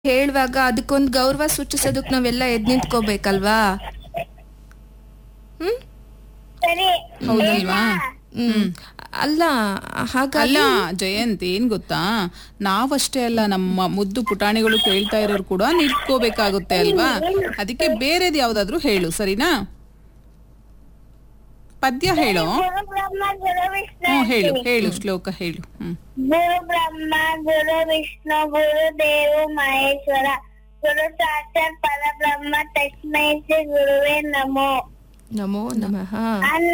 ಹೇಳುವಾಗ ಅದಕ್ಕೊಂದು ಗೌರವ ಸೂಚಿಸೋದಕ್ ನಾವೆಲ್ಲ ಎದ್ ನಿಂತ್ಕೋಬೇಕಲ್ವಾ ಹ್ಮ್ ಸರಿ ಹೌದಲ್ವಾ ಹ್ಮ್ ಅಲ್ಲ ಹಾಗಾಗಿ ಅಲ್ಲ ಜಯಂತ್ ಏನ್ ಗೊತ್ತಾ ನಾವಷ್ಟೇ ಅಲ್ಲ ನಮ್ಮ ಮುದ್ದು ಪುಟಾಣಿಗಳು ಕೇಳ್ತಾ ಇರೋರು ಕೂಡ ನಿಂತ್ಕೋಬೇಕಾಗುತ್ತೆ ಅಲ್ವಾ ಅದಕ್ಕೆ ಬೇರೆದ್ ಯಾವ್ದಾದ್ರು ಹೇಳು ಸರಿನಾ ಪದ್ಯ ಹೇಳು ಗುರು ಬ್ರಹ್ಮ ಗುರು ವಿಷ್ಣು ಹ್ಮ್ ಹೇಳು ಹೇಳು ಶ್ಲೋಕ ಹೇಳು ಹ್ಮ್ ಗುರು ಬ್ರಹ್ಮ ಗುರು ವಿಷ್ಣು ಗುರು ದೇವ ಮಹೇಶ್ವರ ಗುರು ಸಾಕ್ಷಾತ್ ಪರಬ್ರಹ್ಮ ತಸ್ಮೈ ಶ್ರೀ ಗುರುವೇ ನಮೋ ನಮೋ ನಮಃ ಅನ್ನ